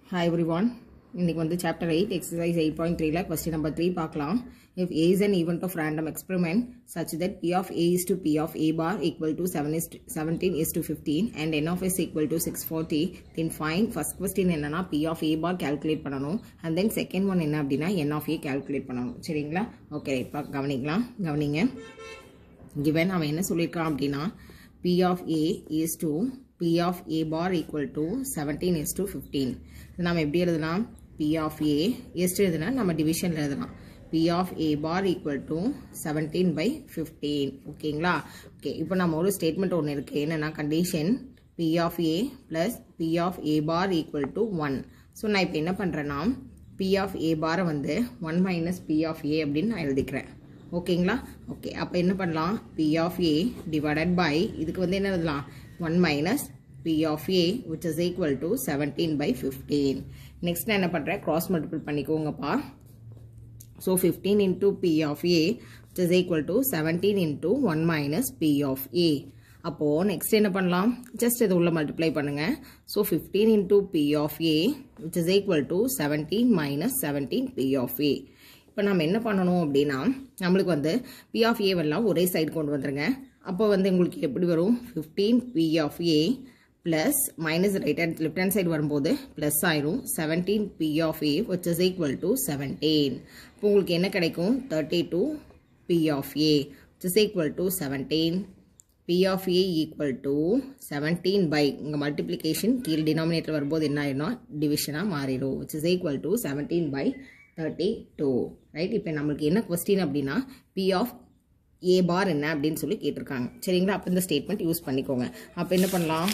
Hi every everyone இன்னைக்கு வந்து chapter eight exercise eight point த்ரீல கொஸ்டின் நம்பர் த்ரீ பார்க்கலாம் if A is an event of random experiment such that P of A is to P of A bar equal to seven is seventeen is to fifteen and N of S equal to six forty then find first question என்னன்னா P of A bar calculate பண்ணணும் and then second one என்ன அப்படின்னா N of A calculate பண்ணணும் சரிங்களா okay இப்போ கவனிக்கலாம் கவனிங்க given அவன் என்ன சொல்லியிருக்கான் அப்படின்னா p of a is to p of a bar equal to 17 is to 15 இது நம்ம எப்படி எழுதலாம் p of a is to எழுதுனா நம்ம டிவிஷனில் எழுதலாம் p of a bar equal to 17 by 15 ஓகேங்களா ஓகே இப்போ நம்ம ஒரு ஸ்டேட்மெண்ட் ஒன்று இருக்குது என்னென்னா condition p of a plus p of a bar equal to 1 so நான் இப்போ என்ன பண்ணுறேன்னா p of a பாரை வந்து 1 minus p of a அப்படின்னு நான் எழுதிக்கிறேன் ஓகேங்களா ஓகே அப்போ என்ன பண்ணலாம் P of A divided by இதுக்கு வந்து என்ன எழுதலாம் one minus P of A which is equal to seventeen by fifteen next நான் என்ன பண்ணுறேன் கிராஸ் மல்டிபிள் பண்ணிக்கோங்கப்பா so fifteen into P of A which is equal to seventeen into one minus P of A அப்போது next என்ன பண்ணலாம் just இது உள்ள multiply பண்ணுங்கள் so fifteen into P of A which is equal to seventeen minus seventeen P of A இப்போ நம்ம என்ன பண்ணணும் அப்படின்னா நம்மளுக்கு வந்து பி ஆஃப் ஏவெல்லாம் ஒரே சைடு கொண்டு வந்துருங்க அப்போ வந்து உங்களுக்கு எப்படி வரும் fifteen P of A plus minus right hand left hand side வரும்போது ப்ளஸ் ஆயிரும் seventeen P of A which is equal to seventeen இப்போ உங்களுக்கு என்ன கிடைக்கும் thirty two P of A which is equal to seventeen P of A equal to seventeen by இங்கே multiplication கீழ் denominator வரும்போது என்ன ஆயிடும் டிவிஷனாக மாறிடும் which is equal to seventeen by thirty two right இப்போ நம்மளுக்கு என்ன கொஸ்டின் அப்படின்னா பி ஆஃப் ஏ பார் என்ன அப்படின்னு சொல்லி கேட்டிருக்காங்க சரிங்களா அப்போ இந்த ஸ்டேட்மெண்ட் யூஸ் பண்ணிக்கோங்க அப்போ என்ன பண்ணலாம்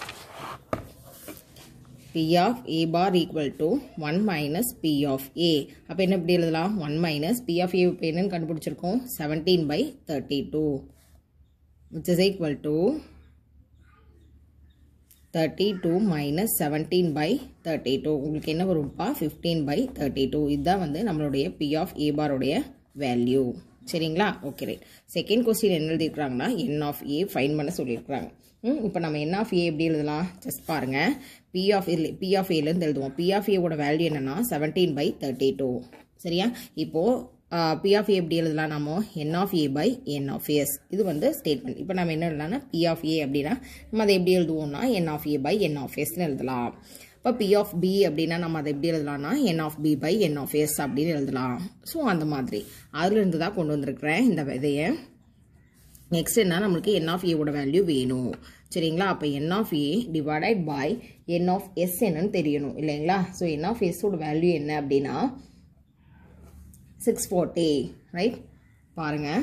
P of A bar equal to one minus P of A அப்போ என்ன இப்படி எழுதலாம் one minus P of A இப்போ என்னன்னு கண்டுபிடிச்சிருக்கோம் seventeen by thirty two which is equal to thirty two minus seventeen by thirty two உங்களுக்கு என்ன வரும்ப்பா ஃபிஃப்டீன் பை தேர்ட்டி டூ இதுதான் வந்து நம்மளுடைய பி ஆஃப் ஏ பாருடைய வேல்யூ சரிங்களா ஓகே ரைட் செகண்ட் கொஸ்டின் என்ன எழுதியிருக்கிறாங்கன்னா என் ஆஃப் ஏ ஃபைன் பண்ண சொல்லியிருக்கிறாங்க இப்போ நம்ம என் ஆஃப் ஏ எப்படி எழுதலாம் ஜஸ்ட் பாருங்கள் P of A P of ஏலேருந்து எழுதுவோம் பி ஆஃப் ஏவோட வேல்யூ என்னன்னா செவன்டீன் பை தேர்ட்டி டூ சரியா இப்போது பி ஆஃப் ஏ எப்படி எழுதலாம் நம்ம N of A by N of S இது வந்து ஸ்டேட்மெண்ட் இப்போ நம்ம என்ன எழுதலாம்னா பி ஆஃப் ஏ அப்படின்னா நம்ம அதை எப்படி எழுதுவோம்னா N of A by N of எஸ்னு எழுதலாம் இப்போ பி ஆஃப் பி அப்படின்னா நம்ம அதை எப்படி எழுதலாம்னா N of B by N of S அப்படின்னு எழுதலாம் ஸோ அந்த மாதிரி அதுலேருந்து தான் கொண்டு வந்திருக்கிறேன் இந்த விதையை நெக்ஸ்ட் என்ன நம்மளுக்கு என் ஆஃப் ஏவோட வேல்யூ வேணும் சரிங்களா அப்போ N of A divided by N of S என்னன்னு தெரியணும் இல்லைங்களா ஸோ என் ஆஃப் எஸ்ஸோட வேல்யூ என்ன அப்படின்னா சிக்ஸ் ஃபோர்ட்டி ரைட் பாருங்கள்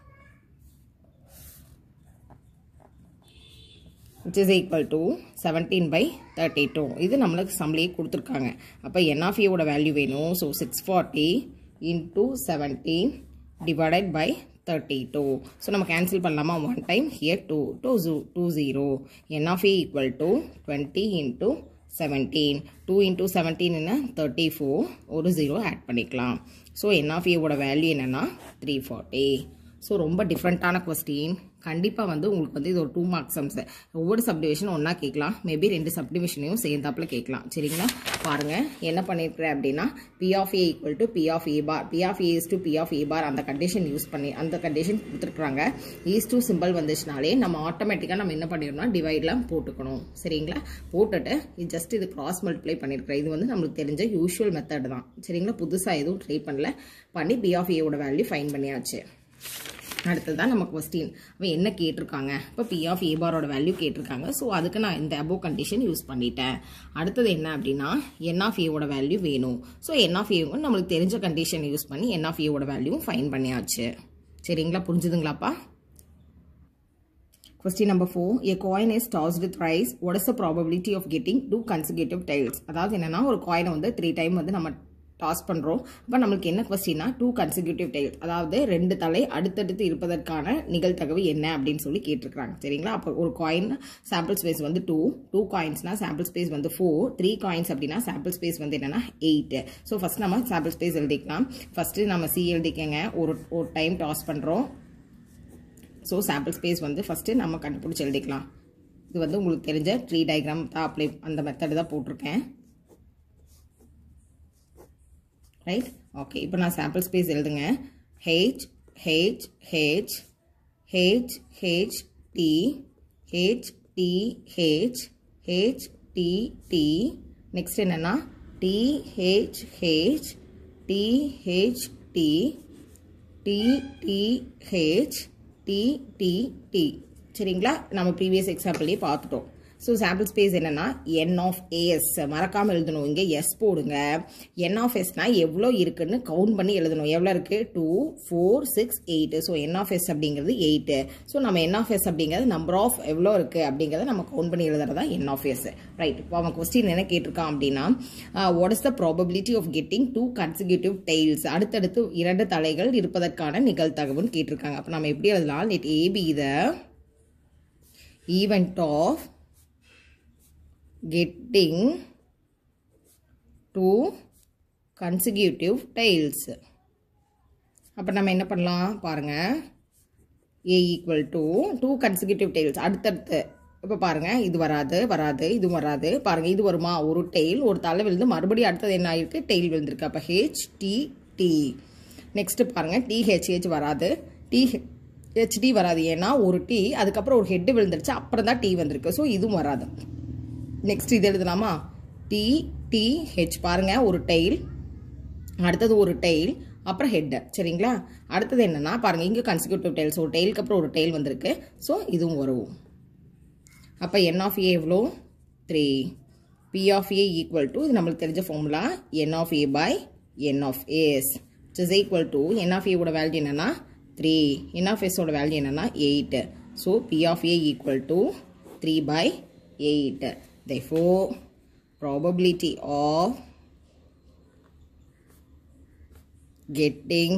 which is equal to seventeen by thirty two இது நம்மளுக்கு சம்பளையே கொடுத்துருக்காங்க அப்போ என்ஆஃப்ஏவோட வேல்யூ வேணும் so six forty into seventeen divided by thirty two so நம்ம கேன்சல் பண்ணலாமா one time here two two two two zero N of A equal to twenty into seventeen two into seventeen என்ன தேர்ட்டி ஃபோர் ஒரு zero add பண்ணிக்கலாம் so என்ஆஃப்ஏவோட value என்னென்னா three forty so ரொம்ப டிஃப்ரெண்ட்டான question கண்டிப்பாக வந்து உங்களுக்கு வந்து இது ஒரு டூ மார்க்ஸ் சம்ஸ் ஒவ்வொரு சப்டிவிஷனும் ஒன்றா கேட்கலாம் மேபி ரெண்டு சப்டிவிஷனையும் சேர்ந்தாப்பில் கேட்கலாம் சரிங்களா பாருங்கள் என்ன பண்ணியிருக்கிறேன் அப்படின்னா P of A equal to P of A bar P of A is to P of A bar அந்த கண்டிஷன் யூஸ் பண்ணி அந்த கண்டிஷன் கொடுத்துருக்குறாங்க ஈஸ் டூ சிம்பிள் வந்துச்சுனாலே நம்ம ஆட்டோமேட்டிக்காக நம்ம என்ன பண்ணிடணும் டிவைட்லாம் போட்டுக்கணும் சரிங்களா போட்டுட்டு இது ஜஸ்ட் இது கிராஸ் மல்டிப்ளை பண்ணியிருக்கிறேன் இது வந்து நம்மளுக்கு தெரிஞ்ச யூஷுவல் மெத்தட் தான் சரிங்களா புதுசாக எதுவும் ட்ரை பண்ணல பண்ணி பி ஆஃப் ஏவோட வேல்யூ ஃபைன் பண்ணியாச்சு அடுத்தது தான் நம்ம கொஸ்டின் அவன் என்ன கேட்டிருக்காங்க இப்போ பி ஆஃப் ஏ பாரோட வேல்யூ கேட்டிருக்காங்க ஸோ அதுக்கு நான் இந்த அபோ கண்டிஷன் யூஸ் பண்ணிட்டேன் அடுத்தது என்ன அப்படின்னா என் ஆஃப் ஏவோட வேல்யூ வேணும் ஸோ என் ஆஃப் ஏவும் நம்மளுக்கு தெரிஞ்ச கண்டிஷன் யூஸ் பண்ணி என் ஆஃப் ஏவோட வேல்யூவும் ஃபைன் பண்ணியாச்சு சரிங்களா புரிஞ்சுதுங்களாப்பா Question number 4. A coin is tossed thrice. What is the probability of getting two consecutive tails? அதாவது என்னன்னா ஒரு காயினை வந்து த்ரீ டைம் வந்து நம்ம டாஸ் பண்ணுறோம் அப்போ நம்மளுக்கு என்ன கொஸ்டின்னா டூ கன்சிக்யூட்டிவ் டைல் அதாவது ரெண்டு தலை அடுத்தடுத்து இருப்பதற்கான நிகழ்தகவு என்ன அப்படின்னு சொல்லி கேட்டிருக்காங்க சரிங்களா அப்போ ஒரு காயின் சாம்பிள் ஸ்பேஸ் வந்து டூ டூ காயின்ஸ்னா சாம்பிள் ஸ்பேஸ் வந்து ஃபோர் த்ரீ காயின்ஸ் அப்படின்னா சாம்பிள் ஸ்பேஸ் வந்து என்னன்னா எயிட் ஸோ ஃபர்ஸ்ட் நம்ம சாம்பிள் ஸ்பேஸ் எழுதிக்கலாம் ஃபர்ஸ்ட் நம்ம சி எழுதிக்கங்க ஒரு ஒரு டைம் டாஸ் பண்ணுறோம் ஸோ சாம்பிள் ஸ்பேஸ் வந்து ஃபஸ்ட்டு நம்ம கண்டுபிடிச்சி எழுதிக்கலாம் இது வந்து உங்களுக்கு தெரிஞ்ச ட்ரீ டயக்ராம் தான் அப்ளை அந்த மெத்தடு தான் போட்டிருக்கேன் ரைட் ஓகே இப்போ நான் சாம்பிள் ஸ்பேஸ் எழுதுங்க H H H H H T H T H H T T next என்னென்னா T H H T H T T T H T T T சரிங்களா நம்ம previous எக்ஸாம்பிள்லேயே பார்த்துட்டோம் so sample space என்னன்னா என் of as மறக்காமல் எழுதணும் இங்கே S போடுங்க என் of எஸ்னா எவ்வளோ இருக்குன்னு கவுண்ட் பண்ணி எழுதணும் எவ்வளோ இருக்குது two four six eight so N of S அப்படிங்கிறது எயிட்டு ஸோ நம்ம என் ஆஃப் எஸ் அப்படிங்கிறது நம்பர் ஆஃப் எவ்வளோ இருக்குது அப்படிங்கிறத நம்ம கவுண்ட் பண்ணி எழுதுறது தான் என் ஆஃப் எஸ் ரைட் இப்போ அவன் கொஸ்டின் என்ன கேட்டிருக்கான் அப்படின்னா what is the probability of getting two consecutive tails அடுத்தடுத்து இரண்டு தலைகள் இருப்பதற்கான நிகழ்தகவுன்னு கேட்டிருக்காங்க அப்போ நம்ம எப்படி எழுதலாம் let A be the event of getting two consecutive tails அப்போ நம்ம என்ன பண்ணலாம் பாருங்க A equal to two consecutive tails அடுத்தடுத்து இப்போ பாருங்க இது வராது வராது இது வராது பாருங்க இது வருமா ஒரு டெய்ல் ஒரு தலை விழுந்து மறுபடியும் அடுத்தது என்ன ஆயிருக்கு டெய்ல் விழுந்திருக்கு அப்போ ஹெச் டி டி நெக்ஸ்ட் பாருங்க டிஹெச்ஹெச் வராது டி ஹெச்டி வராது ஏன்னா ஒரு டி அதுக்கப்புறம் ஒரு ஹெட் விழுந்துருச்சு அப்புறம் தான் டி வந்திருக்கு ஸோ இதுவும் வராது நெக்ஸ்ட் இது எழுதலாமா டி டி ஹெச் பாருங்க ஒரு டெய்ல் அடுத்தது ஒரு டெய்ல் அப்புறம் ஹெட்டு சரிங்களா அடுத்தது என்னன்னா பாருங்க இங்கே கன்சிக்யூட்டிவ் டெய்ல்ஸ் ஒரு டெய்லுக்கு அப்புறம் ஒரு டெய்ல் வந்திருக்கு ஸோ இதுவும் வரும் அப்போ என் ஆஃப் ஏ எவ்வளோ three P of A equal to இது நம்மளுக்கு தெரிஞ்ச formula N of A by N of S it is equal to N of ஏவோட வேல்யூ என்னன்னா த்ரீ என் ஆஃப் எஸோட வேல்யூ என்னன்னா eight so P of A equal to three by eight therefore probability of getting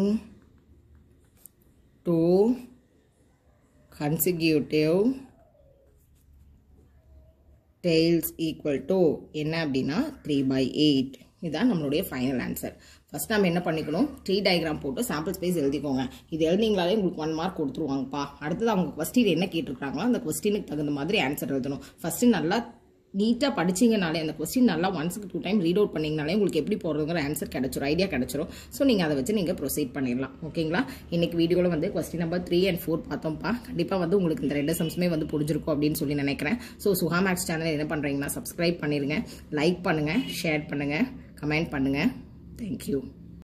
two consecutive tails equal to என்ன அப்படின்னா three by eight இதுதான் நம்மளுடைய final answer first நம்ம என்ன பண்ணிக்கணும் ட்ரீ டயக்ராம் போட்டு சாம்பிள் ஸ்பேஸ் எழுதிக்கோங்க இது எழுதிங்களாலே உங்களுக்கு ஒன் மார்க் கொடுத்துருவாங்கப்பா அடுத்தது அவங்க கொஸ்டின் என்ன கேட்டிருக்காங்களோ அந்த கொஸ்டினுக்கு தகுந்த மாதிரி ஆன்சர் எழுதணும் ஃபர்ஸ்ட் நல்லா நீட்டாக படிச்சிங்கனாலே அந்த கொஸ்டின் நல்லா ஒன்ஸுக்கு டூ டைம் ரீட் அவுட் பண்ணிங்கனாலே உங்களுக்கு எப்படி போகிறதுங்கிற ஆன்சர் கிடச்சிரும் ஐடியா கிடச்சிரும் ஸோ நீங்கள் அதை வச்சு நீங்கள் ப்ரொசீட் பண்ணிடலாம் ஓகேங்களா இன்னைக்கு வீடியோவில் வந்து question number three and four பார்த்தோம்ப்பா கண்டிப்பாக வந்து உங்களுக்கு இந்த ரெண்டு சம்ஸுமே வந்து புரிஞ்சிருக்கும் அப்படின்னு சொல்லி நினைக்கிறேன் ஸோ சுகா மேக்ஸ் சேனல் என்ன பண்ணுறீங்கன்னா சப்ஸ்கிரைப் பண்ணிடுங்க லைக் பண்ணுங்கள் ஷேர் பண்ணுங்கள் கமெண்ட் பண்ணுங்கள் தேங்க்யூ